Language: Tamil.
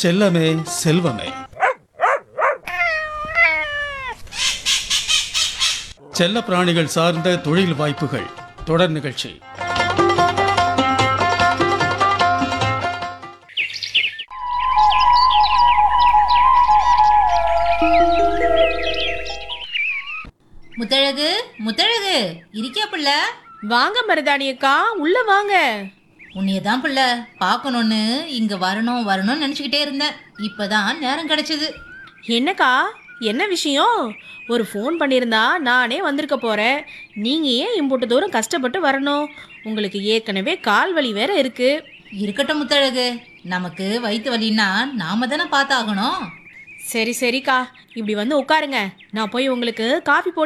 செல்லமே செல்வமே செல்ல பிராணிகள் சார்ந்த தொழில் வாய்ப்புகள் தொடர் நிகழ்ச்சி முத்தழகு முத்தழகு இருக்கியா புள்ள வாங்க மருதாணி அக்கா உள்ள வாங்க உன்னைய தான் புள்ள பார்க்கணும்னு இங்க வரணும் வரணும்னு நினைச்சுக்கிட்டே இருந்தேன் இப்பதான் நேரம் கிடைச்சது என்னக்கா என்ன விஷயம் ஒரு ஃபோன் பண்ணியிருந்தா நானே வந்திருக்க போறேன் நீங்க ஏன் இம்புட்டு தூரம் கஷ்டப்பட்டு வரணும் உங்களுக்கு ஏற்கனவே கால் வலி வேற இருக்கு இருக்கட்டும் முத்தழகு நமக்கு வயிற்று வலின்னா நாம தானே பார்த்தாகணும் சரி சரிக்கா இப்படி வந்து உட்காருங்க நான் போய் உங்களுக்கு காஃபி போட்டு